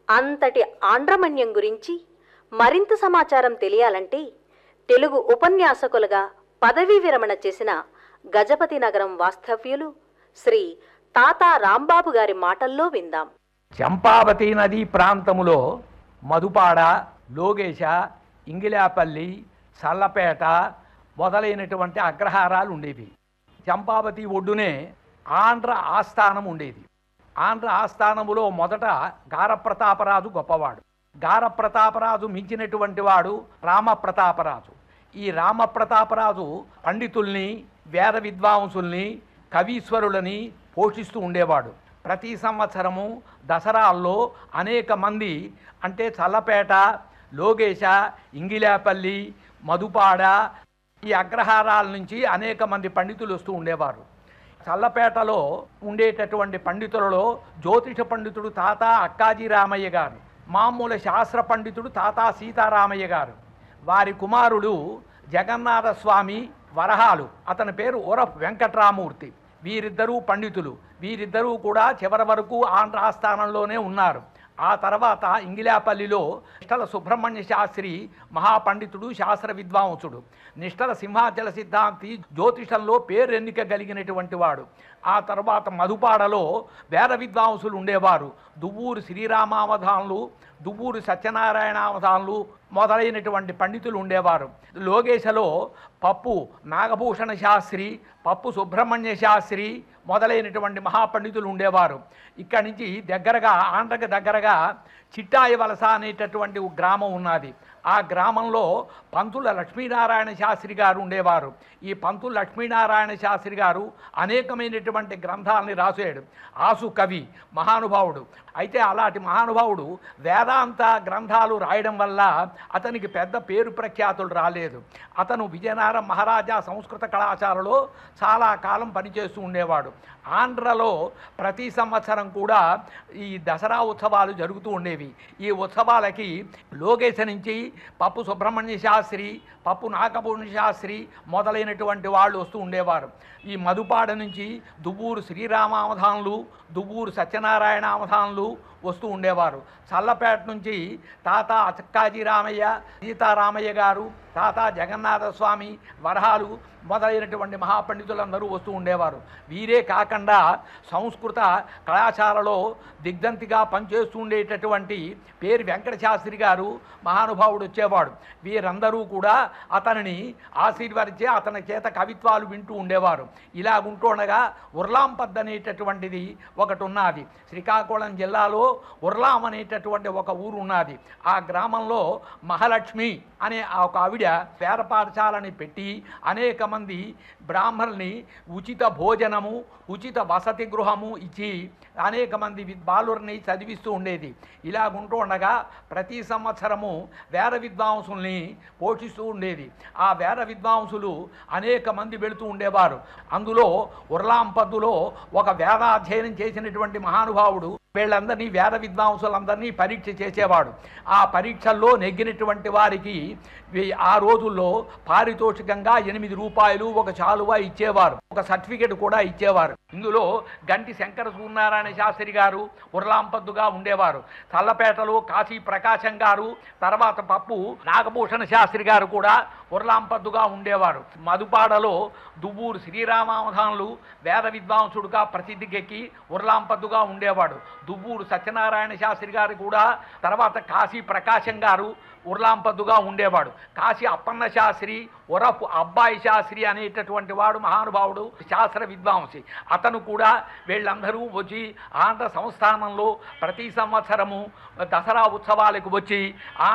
అంతటి ఆండ్రమణ్యం గురించి మరింత సమాచారం తెలియాలంటే తెలుగు ఉపన్యాసకులుగా పదవీ విరమణ చేసిన గజపతి నగరం వాస్తవ్యులు శ్రీ తాతా రాంబాబు గారి మాటల్లో విందాం చంపావతి నదీ ప్రాంతములో మధుపాడ లోగేశ ఇంగిలాపల్లి సల్లపేట మొదలైనటువంటి అగ్రహారాలు ఉండేవి చంపావతి ఒడ్డునే ఆంధ్ర ఆస్థానం ఉండేది ఆంధ్ర ఆస్థానములో మొదట గారప్రతాపరాజు గొప్పవాడు గారప్రతాపరాజు మించినటువంటి వాడు రామప్రతాపరాజు ఈ రామప్రతాపరాజు పండితుల్ని వేద విద్వాంసుల్ని కవీశ్వరులని పోషిస్తూ ఉండేవాడు ప్రతి సంవత్సరము దసరాల్లో అనేక మంది అంటే చల్లపేట లోగేశ ఇంగిలాపల్లి మధుపాడ ఈ అగ్రహారాల నుంచి అనేక మంది పండితులు వస్తూ ఉండేవారు చల్లపేటలో ఉండేటటువంటి పండితులలో జ్యోతిష పండితుడు తాత అక్కాజీ రామయ్య గారు మామూలు శాస్త్ర పండితుడు తాత సీతారామయ్య గారు వారి కుమారుడు జగన్నాథ స్వామి వరహాలు అతని పేరు ఉరఫ్ వెంకట్రామూర్తి వీరిద్దరూ పండితులు వీరిద్దరూ కూడా చివరి వరకు ఆంధ్ర ఆస్థానంలోనే ఉన్నారు ఆ తర్వాత ఇంగిలాపల్లిలో నిష్టల సుబ్రహ్మణ్య శాస్త్రి మహాపండితుడు శాస్త్ర విద్వాంసుడు నిష్టల సింహాచల సిద్ధాంతి జ్యోతిషంలో పేరెన్నిక కలిగినటువంటి వాడు ఆ తర్వాత మధుపాడలో వేద విద్వాంసులు ఉండేవారు దువ్వూరు శ్రీరామావధానులు దువ్వూరు సత్యనారాయణావధానులు మొదలైనటువంటి పండితులు ఉండేవారు లోగేశలో పప్పు నాగభూషణ శాస్త్రి పప్పు సుబ్రహ్మణ్య శాస్త్రి మొదలైనటువంటి మహాపండితులు ఉండేవారు ఇక్కడి నుంచి దగ్గరగా ఆంధ్రకి దగ్గరగా చిట్టాయి వలస అనేటటువంటి ఒక గ్రామం ఉన్నది ఆ గ్రామంలో పంతుల లక్ష్మీనారాయణ శాస్త్రి గారు ఉండేవారు ఈ పంతుల లక్ష్మీనారాయణ శాస్త్రి గారు అనేకమైనటువంటి గ్రంథాలని రాసాడు ఆసు కవి మహానుభావుడు అయితే అలాంటి మహానుభావుడు వేదాంత గ్రంథాలు రాయడం వల్ల అతనికి పెద్ద పేరు ప్రఖ్యాతులు రాలేదు అతను విజయనగరం మహారాజా సంస్కృత కళాశాలలో చాలా కాలం పనిచేస్తూ ఉండేవాడు ఆంధ్రలో ప్రతి సంవత్సరం కూడా ఈ దసరా ఉత్సవాలు జరుగుతూ ఉండేవి ఈ ఉత్సవాలకి లోకేశ నుంచి పప్పు సుబ్రహ్మణ్య శాస్త్రి పప్పు నాగభూషణ శాస్త్రి మొదలైనటువంటి వాళ్ళు వస్తూ ఉండేవారు ఈ మధుపాడ నుంచి దువ్వూరు శ్రీరామావధానులు దువ్వూరు సత్యనారాయణ అవధానులు వస్తూ ఉండేవారు చల్లపేట నుంచి తాత అచక్కాజీ రామయ్య సీతారామయ్య గారు తాత జగన్నాథ స్వామి వరహాలు మొదలైనటువంటి మహాపండితులందరూ వస్తూ ఉండేవారు వీరే కాకుండా సంస్కృత కళాశాలలో దిగ్ధంతిగా పనిచేస్తూ ఉండేటటువంటి పేరు వెంకట శాస్త్రి గారు మహానుభావుడు వచ్చేవాడు వీరందరూ కూడా అతనిని ఆశీర్వదించి అతని చేత కవిత్వాలు వింటూ ఉండేవారు ఇలా ఉంటుండగా ఉర్లాంపద్ అనేటటువంటిది ఒకటి ఉన్నది శ్రీకాకుళం జిల్లాలో ఉర్లాం అనేటటువంటి ఒక ఊరు ఉన్నది ఆ గ్రామంలో మహాలక్ష్మి అనే ఆ ఒక ఆవిడ వేద పాఠశాలని పెట్టి అనేక మంది బ్రాహ్మణుల్ని ఉచిత భోజనము ఉచిత వసతి గృహము ఇచ్చి అనేక మంది వి- బాలుర్ని చదివిస్తూ ఉండేది ఇలా ఉంటూ ఉండగా ప్రతి సంవత్సరము వేద విద్వాంసుల్ని పోషిస్తూ ఉండేది ఆ వేద విద్వాంసులు అనేక మంది వెళుతూ ఉండేవారు అందులో ఉర్లాంపద్దులో ఒక వేదాధ్యయనం చేసినటువంటి మహానుభావుడు వీళ్ళందరినీ వేద విద్వాంసులందరినీ పరీక్ష చేసేవాడు ఆ పరీక్షల్లో నెగ్గినటువంటి వారికి వీ- ఆ రోజుల్లో పారితోషికంగా ఎనిమిది రూపాయలు ఒక చాలువ ఇచ్చేవారు ఒక సర్టిఫికెట్ కూడా ఇచ్చేవారు ఇందులో గంటి శంకర సూర్యనారాయణ శాస్త్రి గారు ఉర్లాంపద్దుగా ఉండేవారు చల్లపేటలో కాశీ ప్రకాశం గారు తర్వాత పప్పు నాగభూషణ శాస్త్రి గారు కూడా ఉర్లాంపద్దుగా ఉండేవారు మధుపాడలో దువ్వూరు శ్రీరామావధానులు వేద విద్వాంసుడుగా ప్రసిద్ధికెక్కి ఉర్లాంపద్దుగా ఉండేవాడు దువ్వూరు సత్యనారాయణ శాస్త్రి గారు కూడా తర్వాత కాశీ ప్రకాశం గారు ఉర్లాంపద్దుగా ఉండేవాడు కాశీ అప్పన్న శాస్త్రి ఉరఫ్ అబ్బాయి శాస్త్రి అనేటటువంటి వాడు మహానుభావుడు శాస్త్ర విద్వాంసి అతను కూడా వీళ్ళందరూ వచ్చి ఆంధ్ర సంస్థానంలో ప్రతి సంవత్సరము దసరా ఉత్సవాలకు వచ్చి ఆ